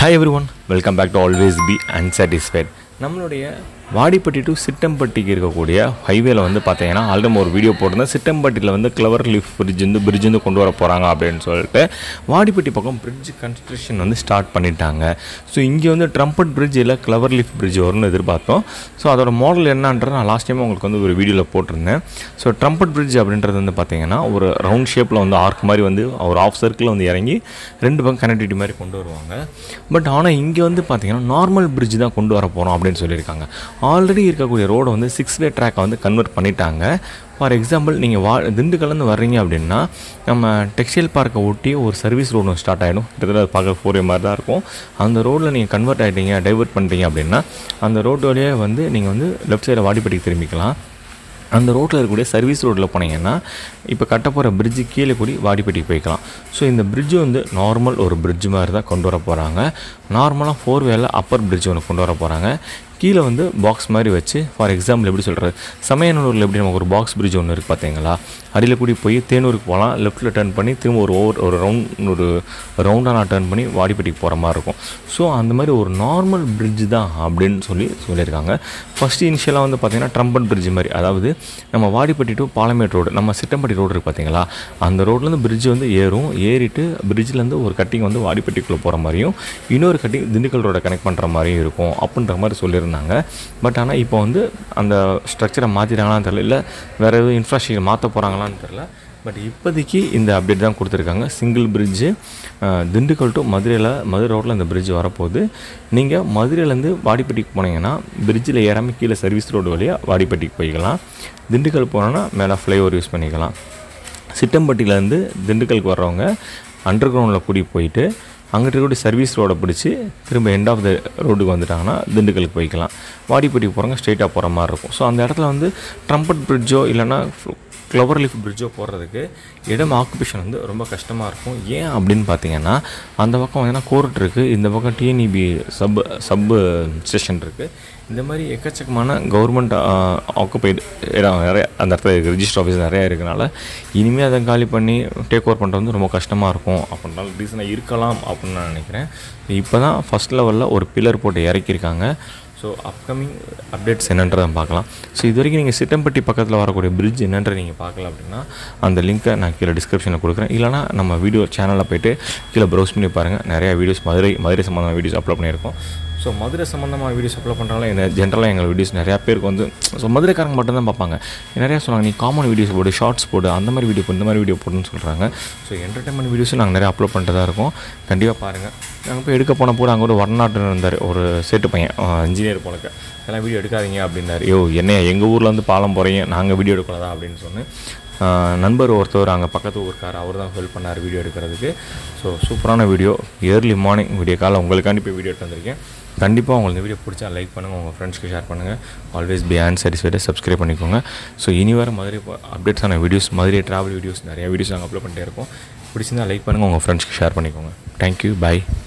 hi everyone welcome back to always be unsatisfied நம்மளுடைய Vadipatti to சிட்டம்பட்டிக்கு இருக்கக்கூடிய ஹைவேல வந்து பார்த்தீங்கன்னா ஆல்ரெடி ஒரு வீடியோ போட்டிருந்தேன் சிட்டம்பட்டியில் வந்து கிளவர் லீஃப் பிரிட்ஜ் வந்து பிரிட்ஜ் வந்து கொண்டு வர போகிறாங்க அப்படின்னு சொல்லிட்டு வாடிப்பட்டி பக்கம் பிரிட்ஜ் கன்ஸ்ட்ரக்ஷன் வந்து ஸ்டார்ட் பண்ணிட்டாங்க ஸோ இங்கே வந்து ட்ரம்பட் பிரிட்ஜ் இல்லை கிளவர் லீஃப் பிரிட்ஜ் வரும்னு எதிர்பார்த்தோம் ஸோ அதோட மாடல் என்னன்றது நான் லாஸ்ட் டைம் உங்களுக்கு வந்து ஒரு வீடியோவில் போட்டிருந்தேன் ஸோ ட்ரம்பட் பிரிட்ஜ் அப்படின்றது வந்து பார்த்தீங்கன்னா ஒரு ரவுண்ட் ஷேப்பில் வந்து ஆர்க் மாதிரி வந்து ஒரு ஆஃப் சர்க்கிளில் வந்து இறங்கி ரெண்டு பக்கம் கனெக்டிவிட்டி மாதிரி கொண்டு வருவாங்க பட் ஆனால் இங்கே வந்து பார்த்தீங்கன்னா நார்மல் பிரிட்ஜ் தான் கொண்டு வர போகிறோம் அப்படின்னு சொல்லியிருக்காங்க ஆல்ரெடி இருக்கக்கூடிய ரோடை வந்து சிக்ஸ் வே ட்ராக்கை வந்து கன்வெர்ட் பண்ணிட்டாங்க ஃபார் எக்ஸாம்பிள் நீங்கள் வா திண்டுக்கல்லேருந்து வர்றீங்க அப்படின்னா நம்ம டெக்ஸ்டைல் பார்க்கை ஒட்டி ஒரு சர்வீஸ் ரோடு ஒன்று ஸ்டார்ட் ஆகிடும் கிட்டத்தட்ட அது பார்க்க ஃபோர் மாதிரி தான் இருக்கும் அந்த ரோட்டில் நீங்கள் கன்வெர்ட் ஆகிட்டீங்க டைவர்ட் பண்ணிட்டீங்க அப்படின்னா அந்த ரோட்டு வழியே வந்து நீங்கள் வந்து லெஃப்ட் சைடில் வாடிப்பட்டிக்கு திரும்பிக்கலாம் அந்த ரோட்டில் இருக்கக்கூடிய சர்வீஸ் ரோட்டில் போனீங்கன்னா இப்போ கட்ட போகிற பிரிட்ஜு கீழே கூடி வாடிப்பட்டிக்கு போய்க்கலாம் ஸோ இந்த பிரிட்ஜு வந்து நார்மல் ஒரு பிரிட்ஜ் மாதிரி தான் கொண்டு வர போகிறாங்க நார்மலாக ஃபோர் வேல அப்பர் பிரிட்ஜ் ஒன்று கொண்டு வர போகிறாங்க கீழே வந்து பாக்ஸ் மாதிரி வச்சு ஃபார் எக்ஸாம்பிள் எப்படி சொல்கிறது சமயநல்லூரில் எப்படி நமக்கு ஒரு பாக்ஸ் பிரிட்ஜ் ஒன்று இருக்குது பார்த்தீங்களா அடியில் கூடி போய் தேனூருக்கு போகலாம் லெஃப்ட்டில் டர்ன் பண்ணி திரும்ப ஒரு ஓவர் ஒரு ரவுண்ட் ஒரு ரவுண்டாக நான் டர்ன் பண்ணி வாடிப்பட்டிக்கு போகிற மாதிரி இருக்கும் ஸோ அந்த மாதிரி ஒரு நார்மல் பிரிட்ஜ் தான் அப்படின்னு சொல்லி சொல்லியிருக்காங்க ஃபஸ்ட்டு இனிஷியலாக வந்து பார்த்திங்கன்னா ட்ரம்பன் பிரிட்ஜ் மாதிரி அதாவது நம்ம வாடிப்பட்டி டு பாலமேட் ரோடு நம்ம சிட்டம்பட்டி ரோடு இருக்குது பார்த்தீங்களா அந்த ரோட்லேருந்து பிரிட்ஜ் வந்து ஏறும் ஏறிட்டு பிரிட்ஜ்லேருந்து ஒரு கட்டிங் வந்து வாடிப்பட்டிக்குள்ளே போகிற மாதிரியும் இன்னொரு கட்டிங் திண்டுக்கல் ரோட கனெக்ட் பண்ணுற மாதிரியும் இருக்கும் அப்படின்ற மாதிரி சொல்லியிருந்தாங்க பட் ஆனால் இப்போ வந்து அந்த ஸ்ட்ரக்சரை மாற்றிட்டாங்களான்னு தெரியல இல்லை வேறு எதுவும் இன்ஃப்ராஸ்ட்ரக்சர் மாற்ற போகிறாங்களான்னு தெரில பட் இப்போதைக்கு இந்த அப்டேட் தான் கொடுத்துருக்காங்க சிங்கிள் பிரிட்ஜு திண்டுக்கல் டு மதுரையில் மதுரை ரோட்டில் இந்த பிரிட்ஜ் வரப்போகுது நீங்கள் மதுரையிலேருந்து வாடிப்பட்டிக்கு போனீங்கன்னா பிரிட்ஜில் ஏறாமல் கீழே சர்வீஸ் ரோடு வழியாக வாடிப்பட்டிக்கு போய்க்கலாம் திண்டுக்கல் போனோன்னா மேலே ஃப்ளைஓவர் யூஸ் பண்ணிக்கலாம் சிட்டம்பட்டியிலேருந்து திண்டுக்கலுக்கு வர்றவங்க அண்டர் கிரவுண்டில் கூடி போயிட்டு அங்கிட்டு இருக்கக்கூடிய சர்வீஸ் ரோடை பிடிச்சி திரும்ப எண்ட் ஆஃப் த ரோடுக்கு வந்துட்டாங்கன்னா திண்டுக்கலுக்கு போய்க்கலாம் வாடிப்பட்டிக்கு போகிறவங்க ஸ்ட்ரெயிட்டாக போகிற மாதிரி இருக்கும் ஸோ அந்த இடத்துல வந்து ட்ரம்பட் பிரிட்ஜோ இல்லைன்னா ஃப்ளவர் லீஃப் பிரிட்ஜோ போடுறதுக்கு இடம் ஆக்குபேஷன் வந்து ரொம்ப கஷ்டமாக இருக்கும் ஏன் அப்படின்னு பார்த்தீங்கன்னா அந்த பக்கம் வந்து கோர்ட் இருக்குது இந்த பக்கம் டிஎன்இபி சப் சப்பு ஸ்டேஷன் இருக்குது இந்த மாதிரி எக்கச்சக்கமான கவர்மெண்ட் ஆக்குபைடு இடம் நிறைய அந்த இடத்துல ரிஜிஸ்டர் ஆஃபீஸ் நிறையா இருக்கனால இனிமேல் அதை காலி பண்ணி டேக் ஓவர் பண்ணுறது வந்து ரொம்ப கஷ்டமாக இருக்கும் அப்படின்னால ரீசனாக இருக்கலாம் அப்படின்னு நான் நினைக்கிறேன் இப்போ தான் ஃபஸ்ட் லெவலில் ஒரு பில்லர் போட்டு இறக்கியிருக்காங்க ஸோ அப்கமிங் அப்டேட்ஸ் என்னன்றதை பார்க்கலாம் ஸோ இது வரைக்கும் நீங்கள் சிட்டம்பட்டி பக்கத்தில் வரக்கூடிய பிரிட்ஜ் என்னன்ற நீங்கள் பார்க்கல அப்படின்னா அந்த லிங்க்கை நான் கீழே டிஸ்கிரிப்ஷனில் கொடுக்குறேன் இல்லைனா நம்ம வீடியோ சேனலில் போய்ட்டு கீழே ப்ரௌஸ் பண்ணி பாருங்கள் நிறையா வீடியோஸ் மதுரை மதுரை சம்மந்தமான வீடியோஸ் அப்லோட் பண்ணியிருக்கோம் ஸோ மதுரை சம்மந்தமான வீடியோஸ் அப்லோட் பண்ணுறாங்களே என்ன ஜென்ரலாக எங்கள் வீடியோஸ் நிறையா பேருக்கு வந்து ஸோ மதுரைக்காரங்க மட்டும்தான் பார்ப்பாங்க நிறையா சொன்னாங்க நீ காமன் வீடியோஸ் போடு ஷார்ட்ஸ் போடு அந்த மாதிரி வீடியோ போடு இந்த மாதிரி வீடியோ போடுன்னு சொல்கிறாங்க ஸோ என்டர்டைன்மெண்ட் வீடியோஸும் நாங்கள் நிறையா அப்லோட் பண்ணிட்டு தான் இருக்கோம் கண்டிப்பாக பாருங்கள் நாங்கள் போய் எடுக்க போன போது அங்கே ஒரு வடநாட்டு இருந்தார் ஒரு சேட்டு பையன் இன்ஜினியர் போலக்க எல்லாம் வீடியோ எடுக்காதீங்க அப்படின்னாரு யோ என்னையா எங்கள் ஊரில் வந்து பாலம் போகிறீங்க நாங்கள் வீடியோ எடுக்கூடாதா அப்படின்னு சொன்னேன் நண்பர் ஒருத்தவர் அங்கே பக்கத்து ஊருக்கார் அவர் தான் ஹெல்ப் பண்ணார் வீடியோ எடுக்கிறதுக்கு ஸோ சூப்பரான வீடியோ இயர்லி மார்னிங் வீடியோ காலை உங்களுக்காண்டி போய் வீடியோ எடுத்து வந்திருக்கேன் கண்டிப்பாக உங்களுக்கு இந்த வீடியோ பிடிச்சா லைக் பண்ணுங்கள் உங்கள் ஃப்ரெண்ட்ஸ்க்கு ஷேர் பண்ணுங்கள் ஆல்வேஸ் பி ஆன் சாட்டிஸ்ஃபைடை சப்ஸ்கிரைப் பண்ணிக்கோங்க ஸோ இனி வர மதுரை அப்டேட்ஸான வீடியோஸ் மதுரை ட்ராவல் வீடியோஸ் நிறைய வீடியோஸ் நாங்கள் அப்லோட் பண்ணிட்டே இருக்கோம் பிடிச்சிருந்தா லைக் பண்ணுங்கள் உங்கள் ஃப்ரெண்ட்ஸ்க்கு ஷேர் பண்ணிக்கோங்க தேங்க்யூ பை